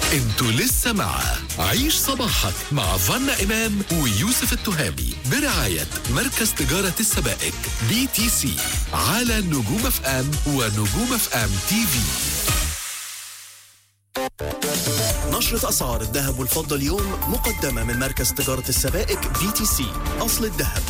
انتوا لسه مع عيش صباحك مع فنا إمام ويوسف التهامي برعاية مركز تجارة السبائك بي تي سي على نجوم اف ام ونجوم اف ام تي في نشرة أسعار الذهب والفضة اليوم مقدمة من مركز تجارة السبائك بي تي سي أصل الذهب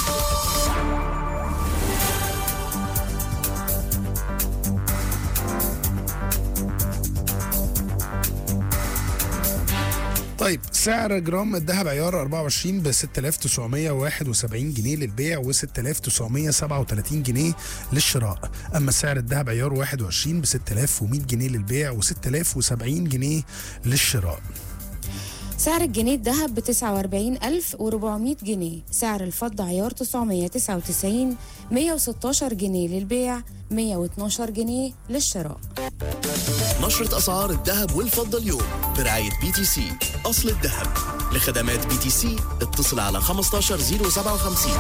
طيب سعر جرام الذهب عيار 24 ب 6971 جنيه للبيع و 6937 جنيه للشراء اما سعر الذهب عيار 21 ب 6100 جنيه للبيع و 6070 جنيه للشراء سعر الجنيه الذهب ب 49400 جنيه سعر الفضة عيار 999 116 جنيه للبيع 112 جنيه للشراء نشرة أسعار الذهب والفضة اليوم برعاية بي تي سي أصل الذهب لخدمات بي تي سي اتصل على 15057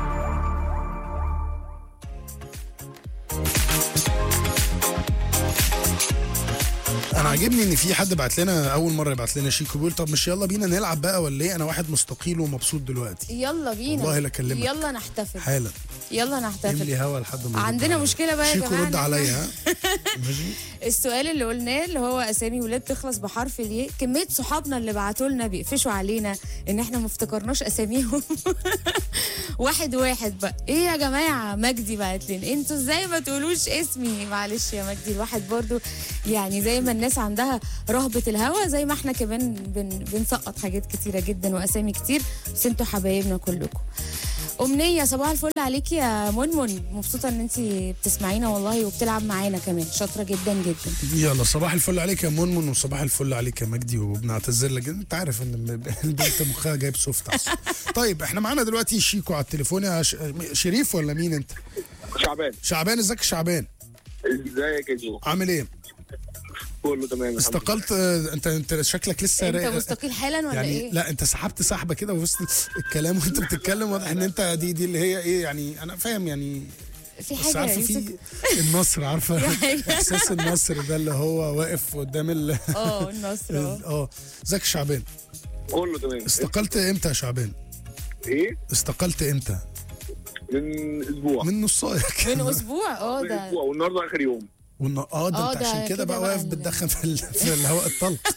انا عاجبني ان في حد بعت لنا اول مره يبعت لنا شيك وبيقول طب مش يلا بينا نلعب بقى ولا ايه انا واحد مستقيل ومبسوط دلوقتي يلا بينا والله لا أكلمك. يلا نحتفل حالا يلا املي نحتفل هوا لحد ما يرد عندنا عليا. مشكلة بقى يا شيكو جماعة رد إن إحنا- عليا ها ماشي السؤال اللي قلناه اللي هو اسامي ولاد تخلص بحرف الياء كميه صحابنا اللي بعتوا لنا بيقفشوا علينا ان احنا ما افتكرناش اساميهم واحد واحد بقى ايه يا جماعه مجدي بعت لنا انتوا ازاي ما تقولوش اسمي معلش يا مجدي الواحد برضو يعني زي ما الناس عندها رهبه الهوى زي ما احنا كمان بن بنسقط حاجات كتيره جدا واسامي كتير بس انتوا حبايبنا كلكم أمنية صباح الفل عليكي يا منمن مبسوطة إن أنت بتسمعينا والله وبتلعب معانا كمان شاطرة جدا جدا يلا صباح الفل عليك يا منمن وصباح الفل عليك يا مجدي وبنعتذر لك انت عارف ان البنت مخها جايب سوفت عسل. طيب احنا معانا دلوقتي شيكو على التليفون يا ش... شريف ولا مين انت؟ شعبان شعبان ازيك يا شعبان؟ ازيك يا جو عامل ايه؟ كله تمام الحمد استقلت آه، انت انت شكلك لسه أنت رايق. مستقيل حالا ولا يعني إيه؟ لا انت سحبت سحبه كده وسط الكلام وانت بتتكلم واضح ان انت دي دي اللي هي ايه يعني انا فاهم يعني في بس حاجة يا عارفه يوسف في النصر عارفه في حاجة. احساس النصر ده اللي هو واقف قدام ال اه النصر اه اه ازيك يا شعبان لله. كله تمام استقلت امتى يا شعبان ايه استقلت امتى من اسبوع من نصايه كده. من أسبوع اه من ده اسبوع والنهارده اخر يوم والن... اه ده آه، انت ده عشان كده كده بقى بقى واقف ال- بتدخن في, ال... في الهواء الطلق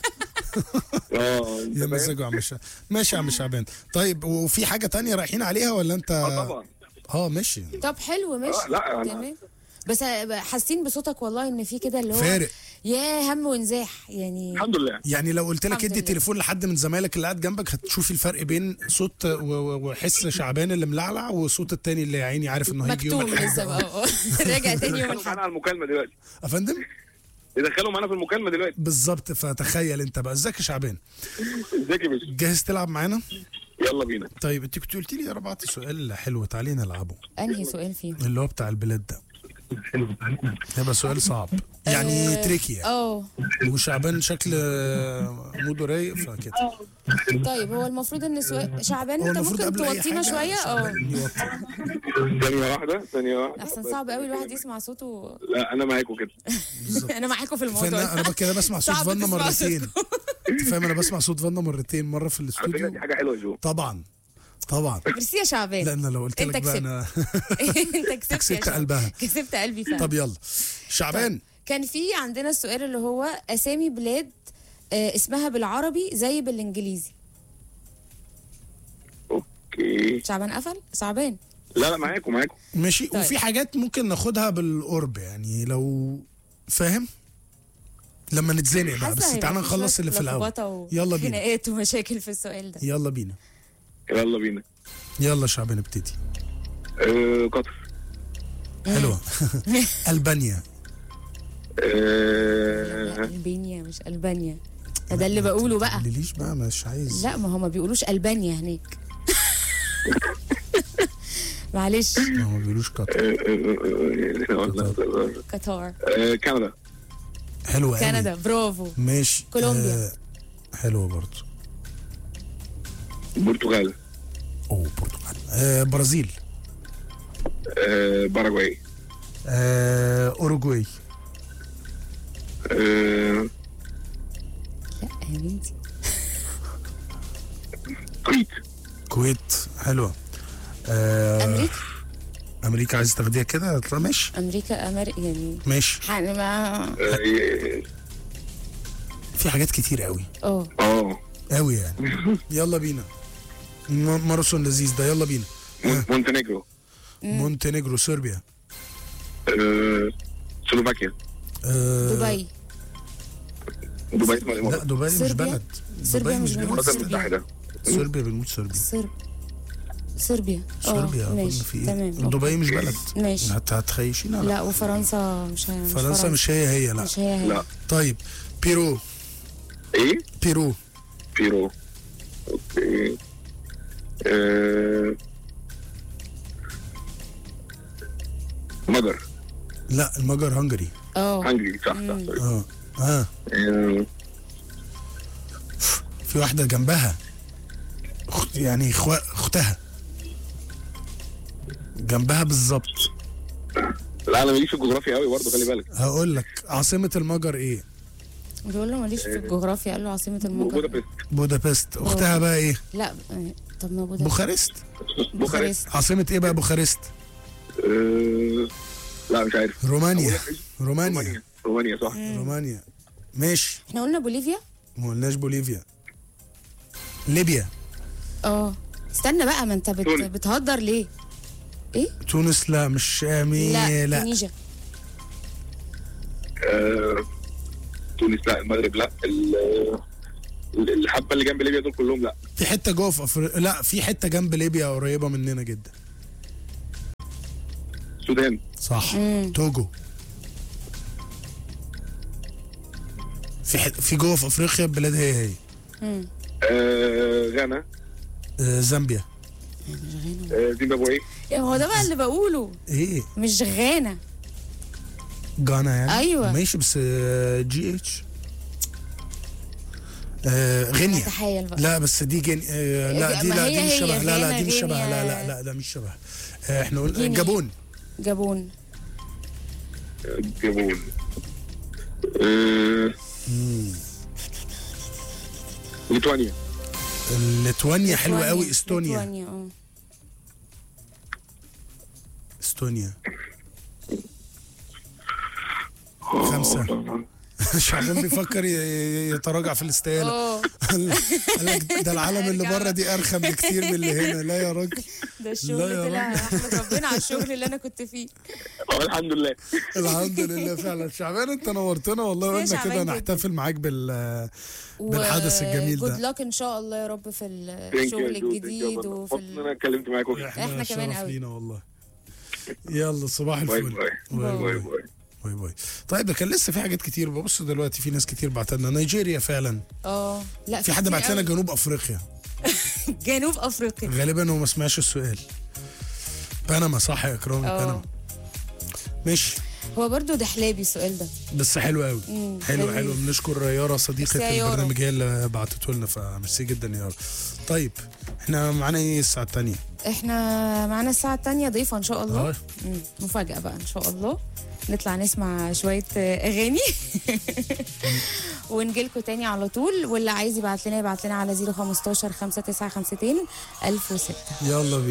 اه يا أنت فاهم؟ مزاجه يا عم شعبان ماشي يا عم شعبان طيب وفي حاجه تانية رايحين عليها ولا انت اه طبعا اه ماشي طب حلو ماشي آه، لا، أنا- تمام بس حاسين بصوتك والله ان في كده اللي هو فارق يا هم ونزاح يعني الحمد لله يعني لو قلت لك الحمد ادي لله. التليفون لحد من زمايلك اللي قاعد جنبك هتشوفي الفرق بين صوت و- و- وحس شعبان اللي ملعلع وصوت التاني اللي يا عيني عارف انه هيجي يوم مكتوم الأحد. لسه بقى اه راجع تاني يوم يدخلوا الحد معانا على المكالمه دلوقتي يا فندم يدخلوا معانا في المكالمه دلوقتي بالظبط فتخيل انت بقى ازيك يا شعبان ازيك يا باشا جاهز تلعب معانا يلا بينا طيب انت كنت قلت لي يا ربعتي سؤال حلو تعالي نلعبه انهي سؤال فيهم اللي هو بتاع البلاد ده هيبقى سؤال صعب يعني تريكي يعني اه وشعبان شكل آه، موده رايق فكده طيب هو المفروض ان سؤال شعبان هو انت المفروض ممكن قبل اي توطينا حاجه شويه اه شعبان يوطي. ثانيه واحده ثانيه واحده احسن صعب قوي الواحد يسمع صوته لا انا معاكم كده انا معاكم في الموضوع فانا انا ده. بقى كده بسمع صوت صعب فانا تسمع مرتين انت فاهم انا بسمع صوت فانا مرتين مره في على فكره الاستوديو دي حاجه حلوه يا جو طبعا طبعا ميرسي يا شعبان لا انا لو قلت انت لك بقى كسبت. انا انت كسبت يا كسبت شعبان. قلبها. كسبت قلبي فعلا طب يلا شعبان كان في عندنا السؤال اللي هو اسامي بلاد آه، اسمها بالعربي زي بالانجليزي اوكي شعبان قفل شعبان لا لا معاكم معاكم ماشي طيب. وفي حاجات ممكن ناخدها بالقرب يعني لو فاهم لما نتزنق بقى حاسة بس هيبقى تعالى في نخلص شوية اللي في الاول لخبطة يلا بينا وخناقات ومشاكل في السؤال ده يلا بينا يلا بينا يلا شعبان ابتدي آه قطر حلوه البانيا آه البانيا مش البانيا ده اللي بقوله بقى ليش بقى مش عايز لا ما هو ما بيقولوش البانيا هناك معلش ما هو ما بيقولوش قطر آه، آه، آه، آه، قطر آه، كندا حلوه قوي. كندا برافو ماشي كولومبيا. آه حلوه برضه البرتغال اوه برتغال آه برازيل آه، باراجواي آه اوروجواي آه، بنتي كويت كويت حلوه آه امريكا امريكا عايز تاخديها كده اطلع ماشي امريكا امريكا يعني ماشي ح- ما اه في حاجات كتير قوي اه آه. قوي يعني يلا بينا م- ماراثون لذيذ ده يلا بينا مون- مونتينيجرو مونتينيجرو صربيا آه، سلوفاكيا آه دبي دبي اسمها لا الامارات دبي مش صربيا؟ بلد صربيا دبي مش مش بلد. بلد الامارات المتحده صربيا بنموت صربيا صرب صربيا اه صربيا قلنا ماشي في ايه تمام دبي مش بلد ماشي هت- هتخيشينا لا لا وفرنسا مش هي مش فرنسا مش هي هي لا مش هي هي لا طيب بيرو ايه بيرو بيرو اوكي آه، مجر لا المجر هنجري اه هنجري صح صح sorry. اه اه آه، في واحده جنبها أخت يعني إخوا- اختها جنبها بالظبط لا انا ماليش في الجغرافيا قوي برضه خلي بالك هقول لك عاصمه المجر ايه بيقول له ماليش في الجغرافيا قال له عاصمة المجر بودابست بودابست اختها بقى ايه لا آه، طب ما بودابست بوخارست بوخارست عاصمه ايه بقى بوخارست آه، لا مش عارف رومانيا أقول لك رومانيا رومانيا رومانيا صح رومانيا ماشي احنا قلنا بوليفيا ما قلناش بوليفيا ليبيا اه استنى بقى ما انت بت... تونس. بتهدر ليه ايه تونس لا مش مي لا, لا تونيجا آه، تونس لا المغرب لا ال- ال- الحبه اللي جنب ليبيا دول كلهم لا في حته جوه في أفريقيا لا في حته جنب ليبيا قريبه مننا جدا السودان صح مم. توجو في حت... في جوه في افريقيا بلاد هي هي مم. آه، غانا آه زامبيا آه، زيمبابوي يا هو ده بقى اللي بقوله ايه مش غانا جانا يعني أيوة. ماشي بس آه، جي اتش آه غينيا نتخيل بقى لا بس دي جن... آه لا دي ما لا هي دي مش هي شبه لا لا غانا، دي مش شبه غينيا. لا لا لا ده مش شبه آه احنا قلنا غينيا. جابون جابون جابون آه، ليتوانيا ليتوانيا حلوه قوي استونيا ليتوانيا اه استونيا خمسة شعبان بيفكر ي- ي- يتراجع في الاستقالة اه قال قال لك ده العالم اللي بره دي أرخم بكتير من اللي هنا لا يا راجل ده الشغل لا يا طلع احمد ربنا على الشغل اللي انا كنت فيه آه، الحمد لله الحمد لله فعلا شعبان انت نورتنا والله يا قلنا شعبان كده جدا. نحتفل معاك بال بالحدث الجميل جود ده لك ان شاء الله يا رب في Thank you, الشغل dude. Thank you. الجديد مبسوط وفي ان انا ال... اتكلمت معاكم إحنا كمان شرف قوي. لينا والله يلا صباح باي الفل باي باي باي باي باي باي باي طيب ده كان لسه في حاجات كتير ببص دلوقتي في ناس كتير بعت لنا نيجيريا فعلا اه لا في حد كتير بعت لنا قوي. جنوب افريقيا جنوب افريقيا غالبا هو ما سمعش السؤال بنما صح يا اكرام اه. بنما ماشي هو برضو دحلابي السؤال ده بس حلو قوي مم، حلو لذيذ. حلو بنشكر يارا صديقه ميرسي يا يارا. البرنامج هي اللي بعتته لنا فميرسي جدا يا يارا طيب احنا معانا ايه الساعه الثانيه احنا معانا الساعة التانية ضيفة ان شاء الله اه مم، مفاجأة بقى ان شاء الله نطلع نسمع شوية آه، اغاني ونجيلكوا تاني على طول واللي عايز يبعت لنا يبعت لنا على 015 5952 1006 يلا بينا